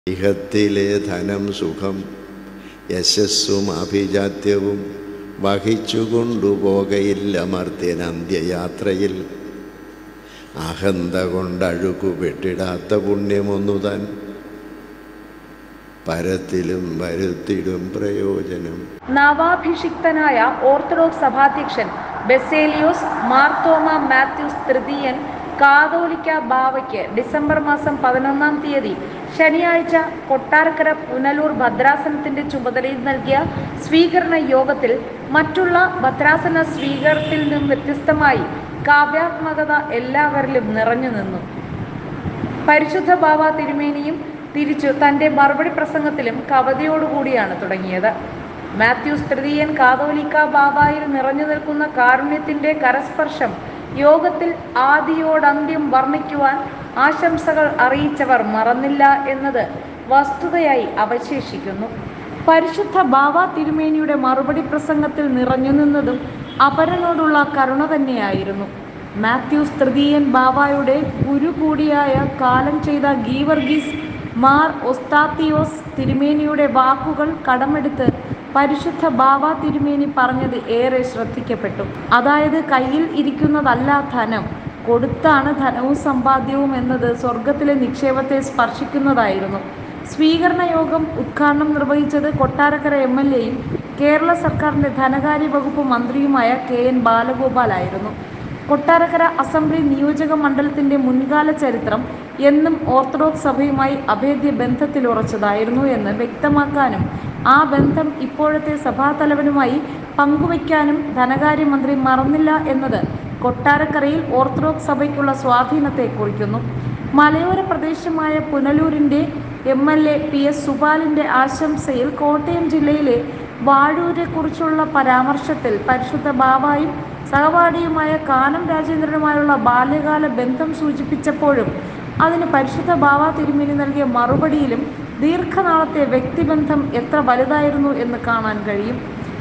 ഇഹത്തിലെ ധനം സുഖം യശസ്സും അഭിജാത്യവും വഹിച്ചു കൊണ്ടുപോകയില്ല മർത്യനന്ത്യയാത്രയിൽ അഹന്ത കൊണ്ടഴുകുപെട്ടിടാത്ത പുണ്യമൊന്നു താൻ പരത്തിലും വരുത്തിടും പ്രയോജനം നവാഭിഷിക്തനായ ഓർത്തഡോക്സ് സഭാധ്യക്ഷൻ ബെസേലിയോസ് മാർത്തോമ മാത്യൂസ് തൃതീയൻ കാതോലിക്ക ബാവയ്ക്ക് ഡിസംബർ മാസം പതിനൊന്നാം തീയതി ശനിയാഴ്ച കൊട്ടാരക്കര പുനലൂർ ഭദ്രാസനത്തിന്റെ ചുമതലയിൽ നൽകിയ സ്വീകരണ യോഗത്തിൽ മറ്റുള്ള ഭദ്രാസന സ്വീകരണത്തിൽ നിന്നും വ്യത്യസ്തമായി കാവ്യാത്മകത എല്ലാവരിലും നിറഞ്ഞു നിന്നു പരിശുദ്ധ ബാവ തിരുമേനിയും തിരിച്ചു തന്റെ മറുപടി പ്രസംഗത്തിലും കവിതയോടുകൂടിയാണ് തുടങ്ങിയത് മാത്യൂസ് തൃതീയൻ കാതോലിക്ക ബാബായിൽ നിറഞ്ഞു നിൽക്കുന്ന കാരുണ്യത്തിന്റെ കരസ്പർശം യോഗത്തിൽ ആദിയോടന്ത്യം വർണ്ണിക്കുവാൻ ആശംസകൾ അറിയിച്ചവർ മറന്നില്ല എന്നത് വസ്തുതയായി അവശേഷിക്കുന്നു പരിശുദ്ധ ബാവ തിരുമേനിയുടെ മറുപടി പ്രസംഗത്തിൽ നിറഞ്ഞു നിന്നതും അപരനോടുള്ള കരുണ തന്നെയായിരുന്നു മാത്യൂസ് തൃതീയൻ ബാവായുടെ ഗുരു കൂടിയായ കാലം ചെയ്ത ഗീവർഗീസ് മാർ ഒസ്താത്തിയോസ് തിരുമേനിയുടെ വാക്കുകൾ കടമെടുത്ത് പരിശുദ്ധ ബാവ തിരുമേനി പറഞ്ഞത് ഏറെ ശ്രദ്ധിക്കപ്പെട്ടു അതായത് കയ്യിൽ ഇരിക്കുന്നതല്ല ധനം കൊടുത്താണ് ധനവും സമ്പാദ്യവും എന്നത് സ്വർഗത്തിലെ നിക്ഷേപത്തെ സ്പർശിക്കുന്നതായിരുന്നു സ്വീകരണ യോഗം ഉദ്ഘാടനം നിർവഹിച്ചത് കൊട്ടാരക്കര എം എൽ എയും കേരള സർക്കാരിന്റെ ധനകാര്യ വകുപ്പ് മന്ത്രിയുമായ കെ എൻ ബാലഗോപാലായിരുന്നു കൊട്ടാരക്കര അസംബ്ലി നിയോജക മണ്ഡലത്തിന്റെ മുൻകാല ചരിത്രം എന്നും ഓർത്തഡോക്സ് സഭയുമായി അഭേദ്യ ബന്ധത്തിലുറച്ചതായിരുന്നു എന്ന് വ്യക്തമാക്കാനും ആ ബന്ധം ഇപ്പോഴത്തെ സഭാതലവനുമായി പങ്കുവയ്ക്കാനും ധനകാര്യമന്ത്രി മറന്നില്ല എന്നത് കൊട്ടാരക്കരയിൽ ഓർത്തഡോക്സ് സഭയ്ക്കുള്ള സ്വാധീനത്തെ കുറിക്കുന്നു മലയോര പ്രദേശമായ പുനലൂരിന്റെ M L A P S സുബാലിന്റെ ആശംസയിൽ കോട്ടയം ജില്ലയിലെ വാഴൂരെ കുറിച്ചുള്ള പരാമർശത്തിൽ പരിശുദ്ധ ബാവായും സഹപാഠിയുമായ കാനം രാജേന്ദ്രനുമായുള്ള ബാല്യകാല ബന്ധം സൂചിപ്പിച്ചപ്പോഴും അതിന് പരിശുദ്ധ ബാവ തിരുമേനി നൽകിയ മറുപടിയിലും ദീർഘനാളത്തെ വ്യക്തിബന്ധം എത്ര വലുതായിരുന്നു എന്ന് കാണാൻ കഴിയും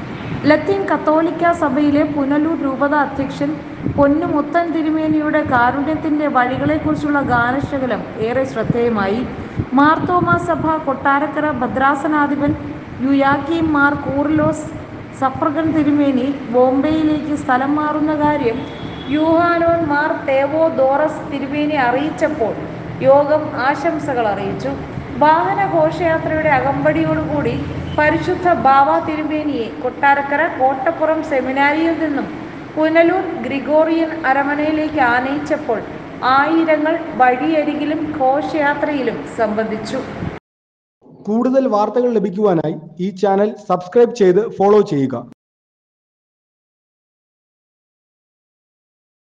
ലത്തീൻ കത്തോലിക്ക സഭയിലെ പുനലൂർ രൂപത അധ്യക്ഷൻ പൊന്നുമുത്തൻ തിരുമേനിയുടെ കാരുണ്യത്തിന്റെ വഴികളെക്കുറിച്ചുള്ള ഗാനശകലം ഏറെ ശ്രദ്ധേയമായി മാർത്തോമ സഭ കൊട്ടാരക്കര ഭദ്രാസനാധിപൻ യുയാക്കിം മാർ കൂർലോസ് സഫ്രഗൻ തിരുമേനി ബോംബെയിലേക്ക് സ്ഥലം മാറുന്ന കാര്യം യൂഹാനോൻ മാർ തേവോ ദോറസ് തിരുമേനി അറിയിച്ചപ്പോൾ യോഗം ആശംസകൾ അറിയിച്ചു വാഹന ഘോഷയാത്രയുടെ അകമ്പടിയോടുകൂടി പരിശുദ്ധ ബാവ തിരുമേനിയെ കൊട്ടാരക്കര കോട്ടപ്പുറം സെമിനാരിയിൽ നിന്നും പുനലൂർ ഗ്രിഗോറിയൻ അരമനയിലേക്ക് ആനയിച്ചപ്പോൾ ആയിരങ്ങൾ വഴിയരികിലും ഘോഷയാത്രയിലും സംബന്ധിച്ചു കൂടുതൽ വാർത്തകൾ ലഭിക്കുവാനായി ഈ ചാനൽ സബ്സ്ക്രൈബ് ചെയ്ത് ഫോളോ ചെയ്യുക